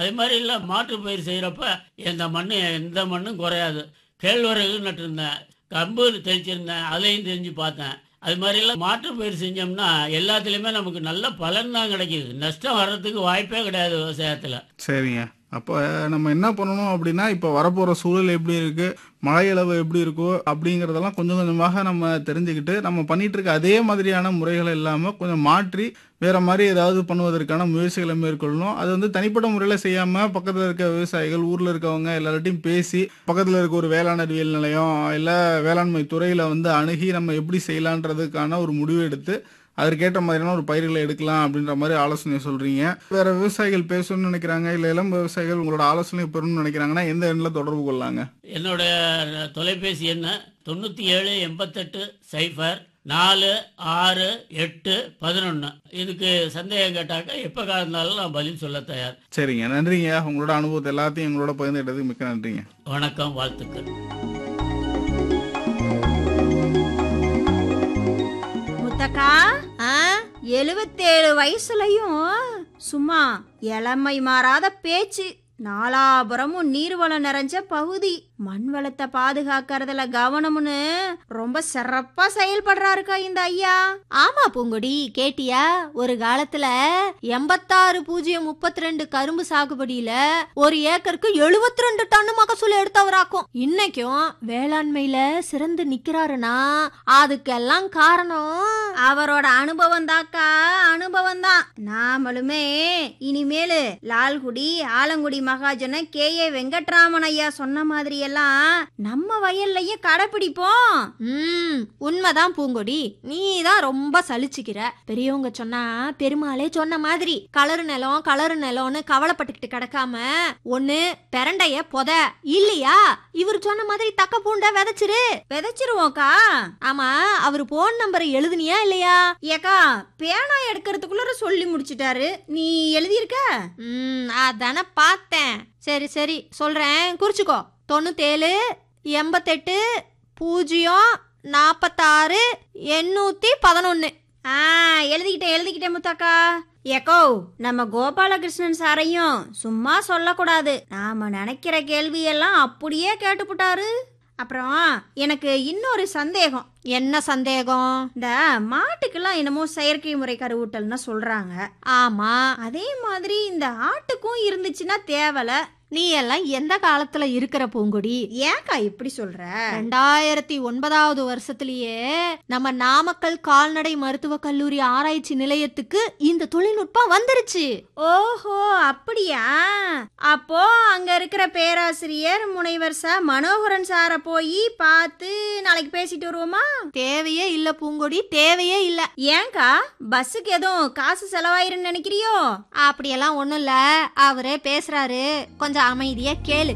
அதே மாதிரி இல்லை மாற்று பயிர் செய்கிறப்ப எந்த மண்ணு எந்த மண்ணும் குறையாது கேழ்வரகு நட்டிருந்தேன் கம்பு தெளிச்சிருந்தேன் அதையும் தெரிஞ்சு பார்த்தேன் அது மாதிரிலாம் மாற்று பயிர் செஞ்சோம்னா எல்லாத்துலேயுமே நமக்கு நல்ல பலன் தான் கிடைக்குது நஷ்டம் வர்றதுக்கு வாய்ப்பே கிடையாது விவசாயத்தில் சரிங்க அப்போ நம்ம என்ன பண்ணணும் அப்படின்னா இப்போ வரப்போகிற சூழல் எப்படி இருக்குது மழை அளவு எப்படி இருக்கோ அப்படிங்கிறதெல்லாம் கொஞ்சம் கொஞ்சமாக நம்ம தெரிஞ்சுக்கிட்டு நம்ம பண்ணிட்டு இருக்க அதே மாதிரியான முறைகள் இல்லாமல் கொஞ்சம் மாற்றி வேற மாதிரி ஏதாவது பண்ணுவதற்கான முயற்சிகளை மேற்கொள்ளணும் அது வந்து தனிப்பட்ட முறையில் செய்யாமல் பக்கத்தில் இருக்க விவசாயிகள் ஊரில் இருக்கவங்க எல்லார்ட்டையும் பேசி பக்கத்தில் இருக்க ஒரு வேளாண் அறிவியல் நிலையம் இல்லை வேளாண்மை துறையில் வந்து அணுகி நம்ம எப்படி செய்யலான்றதுக்கான ஒரு முடிவு எடுத்து அதற்கேற்ற மாதிரியான ஒரு பயிர்களை எடுக்கலாம் அப்படின்ற மாதிரி ஆலோசனை சொல்றீங்க வேற விவசாயிகள் பேசணும்னு நினைக்கிறாங்க இல்ல இளம் விவசாயிகள் உங்களோட ஆலோசனை பெறணும்னு நினைக்கிறாங்கன்னா எந்த எண்ணில் தொடர்பு கொள்ளலாங்க என்னோட தொலைபேசி எண்ணு தொண்ணூற்றி ஏழு எண்பத்தெட்டு சைஃபர் நாலு ஆறு எட்டு பதினொன்று இதுக்கு சந்தேகம் கேட்டாக்கா எப்போ இருந்தாலும் நான் பதில் சொல்ல தயார் சரிங்க நன்றிங்க உங்களோட அனுபவத்தை எல்லாத்தையும் எங்களோட பகிர்ந்துட்டதுக்கு மிக்க நன்றிங்க வணக்கம் வாழ்த்துக்கள் முத்தக்கா ஆ எழுவத்தேழு வயசுலயும் சும்மா இளமை மாறாத பேச்சு நாலாபுறமும் நீர்வளம் நிறைஞ்ச பகுதி மண் வளத்தை பாதுகாக்கறதுல கவனம்னு ரொம்ப சிறப்பா செயல்படுறாருக்கா இந்த ஐயா ஆமா பூங்கொடி கேட்டியா ஒரு காலத்துல எண்பத்தாறு பூஜ்ஜியம் முப்பத்தி ரெண்டு கரும்பு சாகுபடியில ஒரு ஏக்கருக்கு எழுபத்தி ரெண்டு டன் மகசூல் எடுத்தவராக்கும் இன்னைக்கும் வேளாண்மையில சிறந்து நிக்கிறாருன்னா அதுக்கெல்லாம் காரணம் அவரோட அனுபவம் தாக்கா அனுபவம் தான் நாமளுமே இனிமேலு லால்குடி ஆலங்குடி மகாஜன கே ஏ வெங்கட்ராமன் ஐயா சொன்ன மாதிரி எல்லாம் நம்ம வயல்லையே கடைப்பிடிப்போம் ம் உண்மைதான் பூங்கொடி நீ தான் ரொம்ப சலிச்சுக்கிற பெரியவங்க சொன்னா பெருமாளே சொன்ன மாதிரி கலரு நிலம் கலரு நிலம்னு கவலைப்பட்டுக்கிட்டு கிடக்காம ஒண்ணு பெரண்டைய பொத இல்லையா இவர் சொன்ன மாதிரி தக்க பூண்ட விதைச்சிரு விதைச்சிருவோம்க்கா ஆமா அவர் போன் நம்பரை எழுதுனியா இல்லையா ஏக்கா பேனா எடுக்கிறதுக்குள்ள சொல்லி முடிச்சிட்டாரு நீ எழுதியிருக்க ம் அதானே பார்த்தேன் சரி சரி சொல்றேன் குறிச்சுக்கோ தொண்ணூத்தேழு எண்பத்தெட்டு பூஜ்ஜியம் நாற்பத்தாறு எண்ணூத்தி பதினொன்னு ஆ எழுதிக்கிட்டேன் எழுதிக்கிட்டேன் முத்தாக்கா ஏக்கோ நம்ம கோபாலகிருஷ்ணன் சாரையும் சும்மா சொல்லக்கூடாது நாம நினைக்கிற கேள்வியெல்லாம் அப்படியே கேட்டுப்புட்டாரு அப்புறம் எனக்கு இன்னொரு சந்தேகம் என்ன சந்தேகம் இந்த மாட்டுக்கெல்லாம் என்னமோ செயற்கை முறை கருவூட்டல்னு சொல்றாங்க ஆமா அதே மாதிரி இந்த ஆட்டுக்கும் இருந்துச்சுன்னா தேவல நீ எல்லாம் எந்த காலத்துல இருக்கிற பூங்கொடி ஏன்க்கா இப்படி சொல்ற ரெண்டாயிரத்தி ஒன்பதாவது வருஷத்திலேயே நம்ம நாமக்கல் கால்நடை மருத்துவக் கல்லூரி ஆராய்ச்சி நிலையத்துக்கு இந்த தொழில்நுட்பம் வந்துருச்சு ஓஹோ அப்படியா அப்போ அங்க இருக்கிற பேராசிரியர் முனைவர் ச மனோகரன் சாரை போய் பார்த்து நாளைக்கு பேசிட்டு வருவோமா தேவையே இல்ல பூங்கொடி தேவையே இல்ல ஏன்க்கா பஸ்ஸுக்கு எதுவும் காசு செலவாயிருன்னு நினைக்கிறியோ அப்படியெல்லாம் ஒண்ணும் இல்ல அவரே பேசுறாரு கொஞ்சம் அமைதியா கேளு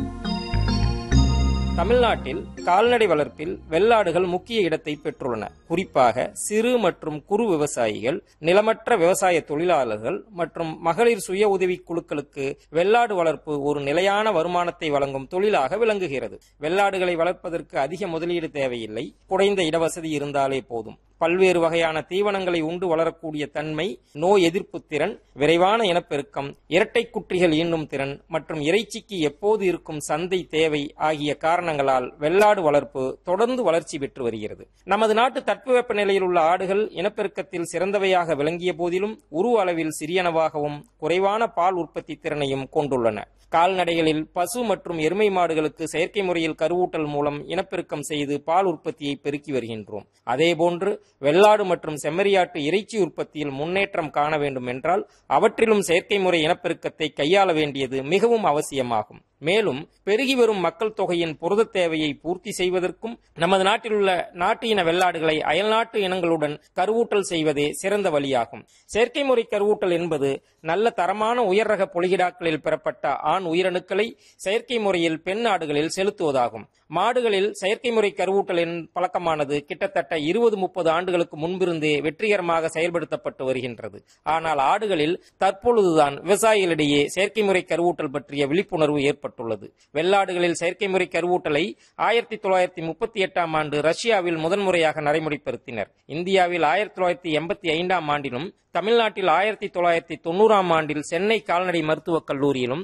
தமிழ்நாட்டில் கால்நடை வளர்ப்பில் வெள்ளாடுகள் முக்கிய இடத்தை பெற்றுள்ளன குறிப்பாக சிறு மற்றும் குறு விவசாயிகள் நிலமற்ற விவசாய தொழிலாளர்கள் மற்றும் மகளிர் சுய உதவிக் குழுக்களுக்கு வெள்ளாடு வளர்ப்பு ஒரு நிலையான வருமானத்தை வழங்கும் தொழிலாக விளங்குகிறது வெள்ளாடுகளை வளர்ப்பதற்கு அதிக முதலீடு தேவையில்லை குறைந்த இடவசதி இருந்தாலே போதும் பல்வேறு வகையான தீவனங்களை உண்டு வளரக்கூடிய தன்மை நோய் எதிர்ப்பு திறன் விரைவான இனப்பெருக்கம் இரட்டை குற்றிகள் ஈண்டும் திறன் மற்றும் இறைச்சிக்கு எப்போது இருக்கும் சந்தை தேவை ஆகிய காரணங்களால் வெள்ளாடு வளர்ப்பு தொடர்ந்து வளர்ச்சி பெற்று வருகிறது நமது நாட்டு தட்பவெப்ப நிலையில் உள்ள ஆடுகள் இனப்பெருக்கத்தில் சிறந்தவையாக விளங்கிய போதிலும் உருவ அளவில் சிறியனவாகவும் குறைவான பால் உற்பத்தி திறனையும் கொண்டுள்ளன கால்நடைகளில் பசு மற்றும் எருமை மாடுகளுக்கு செயற்கை முறையில் கருவூட்டல் மூலம் இனப்பெருக்கம் செய்து பால் உற்பத்தியை பெருக்கி வருகின்றோம் அதேபோன்று வெள்ளாடு மற்றும் செம்மறியாட்டு இறைச்சி உற்பத்தியில் முன்னேற்றம் காண வேண்டும் என்றால் அவற்றிலும் செயற்கை முறை இனப்பெருக்கத்தை கையாள வேண்டியது மிகவும் அவசியமாகும் மேலும் பெருகி வரும் மக்கள் தொகையின் புரத தேவையை பூர்த்தி செய்வதற்கும் நமது நாட்டில் உள்ள நாட்டு இன வெள்ளாடுகளை அயல்நாட்டு இனங்களுடன் கருவூட்டல் செய்வதே சிறந்த வழியாகும் செயற்கை முறை கருவூட்டல் என்பது நல்ல தரமான உயர் ரக பொலிகிடாக்களில் பெறப்பட்ட ஆண் உயிரணுக்களை செயற்கை முறையில் பெண் ஆடுகளில் செலுத்துவதாகும் மாடுகளில் செயற்கை முறை கருவூட்டலின் பழக்கமானது கிட்டத்தட்ட இருபது முப்பது ஆண்டுகளுக்கு முன்பிருந்தே வெற்றிகரமாக செயல்படுத்தப்பட்டு வருகின்றது ஆனால் ஆடுகளில் தற்பொழுதுதான் விவசாயிகளிடையே செயற்கை முறை கருவூட்டல் பற்றிய விழிப்புணர்வு ஏற்பட்டுள்ளது வெள்ளாடுகளில் செயற்கை முறை கருவூட்டலை ஆயிரத்தி தொள்ளாயிரத்தி முப்பத்தி எட்டாம் ஆண்டு ரஷ்யாவில் முதன்முறையாக நடைமுறைப்படுத்தினர் இந்தியாவில் ஆயிரத்தி தொள்ளாயிரத்தி எண்பத்தி ஐந்தாம் ஆண்டிலும் தமிழ்நாட்டில் ஆயிரத்தி தொள்ளாயிரத்தி தொண்ணூறாம் ஆண்டில் சென்னை கால்நடை மருத்துவக் கல்லூரியிலும்